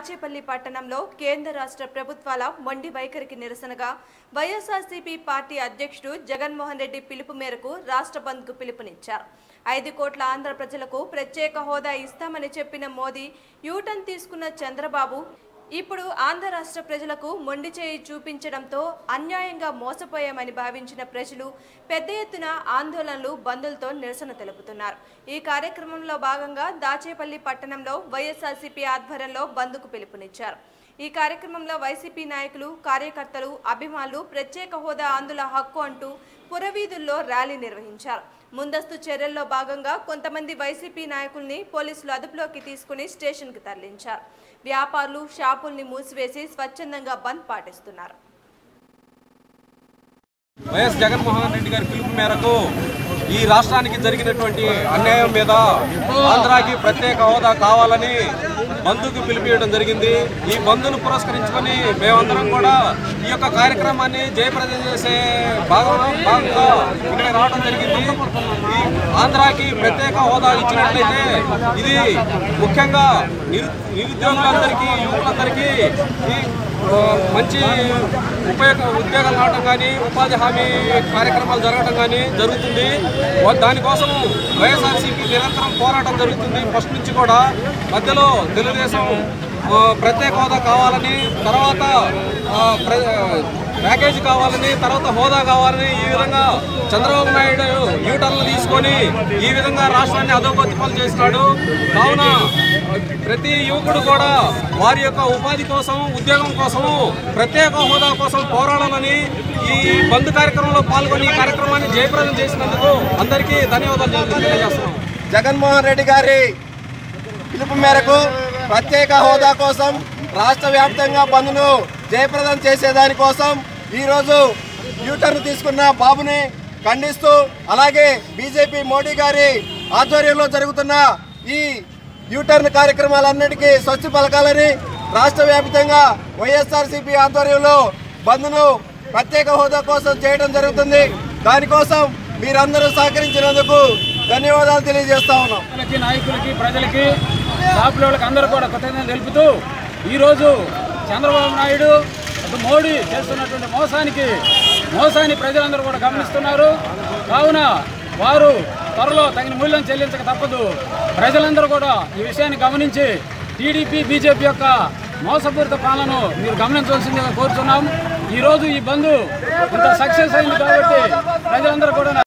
దాచేపల్లి పట్టణంలో కేంద్ర రాష్ట్ర ప్రభుత్వాల మొండి వైఖరికి నిరసనగా వైఎస్ఆర్సీపీ పార్టీ అధ్యక్షుడు జగన్మోహన్ రెడ్డి పిలుపు మేరకు రాష్ట్ర బంద్కు పిలుపునిచ్చారు ఐదు కోట్ల ఆంధ్ర ప్రజలకు ప్రత్యేక హోదా ఇస్తామని చెప్పిన మోదీ యూటర్న్ తీసుకున్న చంద్రబాబు ఇప్పుడు ఆంధ్ర రాష్ట్ర ప్రజలకు మొండి చేయి చూపించడంతో అన్యాయంగా మోసపోయామని భావించిన ప్రజలు పెద్ద ఎత్తున ఆందోళనలు బంధులతో నిరసన తెలుపుతున్నారు ఈ కార్యక్రమంలో భాగంగా దాచేపల్లి పట్టణంలో వైఎస్ఆర్సీపీ ఆధ్వర్యంలో బంద్కు పిలుపునిచ్చారు ఈ కార్యక్రమంలో వైసీపీ నాయకులు కార్యకర్తలు అభిమానులు ప్రత్యేక హోదా ఆందోళన హక్కు అంటూ పురవీధుల్లో ర్యాలీ నిర్వహించారు ముందస్తు చర్యల్లో భాగంగా కొంతమంది వైసీపీ నాయకుల్ని పోలీసులు అదుపులోకి తీసుకుని స్టేషన్కి తరలించారు వ్యాపారులు షాపుల్ని మూసివేసి స్వచ్ఛందంగా బంద్ పాటిస్తున్నారు వైఎస్ జగన్మోహన్ రెడ్డి గారి పిలుపు మేరకు ఈ రాష్ట్రానికి జరిగినటువంటి అన్యాయం మీద ఆంధ్రాకి ప్రత్యేక హోదా కావాలని బంధుకు పిలిపియడం జరిగింది ఈ బంధును పురస్కరించుకొని మేమందరం కూడా ఈ యొక్క కార్యక్రమాన్ని జయప్రదం చేసే భాగం భాగంగా ఇక్కడ రావడం జరిగింది ఈ ఆంధ్రాకి ప్రత్యేక హోదా ఇచ్చినట్లయితే ఇది ముఖ్యంగా నిరు నిరుద్యోగులందరికీ యువకులందరికీ ఈ ఆ, మంచి ఉపయోగ ఉద్యోగాలు రావడం కానీ ఉపాధి హామీ కార్యక్రమాలు జరగడం కానీ జరుగుతుంది వా- దానికోసం వైఎస్ఆర్సీపీ నిరంతరం పోరాటం జరుగుతుంది ఫస్ట్ నుంచి కూడా మధ్యలో తెలుగుదేశం ఆ, ప్రత్యేక హోదా కావాలని తర్వాత ఆ, ప్ర- ప్యాకేజీ కావాలని తర్వాత హోదా కావాలని ఈ విధంగా చంద్రబాబు నాయుడు యూటర్లు తీసుకొని ఈ విధంగా రాష్ట్రాన్ని అధోగతి పాలు చేస్తున్నాడు కావున ప్రతి యువకుడు కూడా వారి యొక్క ఉపాధి కోసం ఉద్యోగం కోసము ప్రత్యేక హోదా కోసం పోరాడాలని ఈ బంద్ కార్యక్రమంలో పాల్గొని ఈ కార్యక్రమాన్ని జయప్రదం చేసినందుకు అందరికీ ధన్యవాదాలు తెలియజేస్తున్నాం జగన్మోహన్ రెడ్డి గారి పిలుపు మేరకు ప్రత్యేక హోదా కోసం రాష్ట్ర వ్యాప్తంగా బంద్ను జయప్రదం చేసేదానికోసం ఈరోజు యూటర్న్ తీసుకున్న బాబుని ఖండిస్తూ అలాగే బీజేపీ మోడీ గారి ఆధ్వర్యంలో జరుగుతున్న ఈ యూటర్న్ కార్యక్రమాలన్నిటికీ స్వచ్ఛ పలకాలని రాష్ట్ర వ్యాప్తంగా వైఎస్ఆర్సీపీ ఆధ్వర్యంలో బంద్ను ప్రత్యేక హోదా కోసం చేయడం జరుగుతుంది దానికోసం మీరందరూ సహకరించినందుకు ధన్యవాదాలు తెలియజేస్తా ఉన్నాం నాయకులకి నాయకులకి ప్రజలకి షాపుల వాళ్ళకి అందరూ కూడా కృతజ్ఞతలు తెలుపుతూ ఈరోజు చంద్రబాబు నాయుడు అటు మోడీ చేస్తున్నటువంటి మోసానికి మోసాన్ని ప్రజలందరూ కూడా గమనిస్తున్నారు కావున వారు త్వరలో తగిన మూల్యం చెల్లించక తప్పదు ప్రజలందరూ కూడా ఈ విషయాన్ని గమనించి టీడీపీ బీజేపీ యొక్క మోసపూరిత పాలనను మీరు గమనించవలసిందిగా కోరుతున్నాం ఈరోజు ఈ బంద్ ఇంత సక్సెస్ అయింది కాబట్టి ప్రజలందరూ కూడా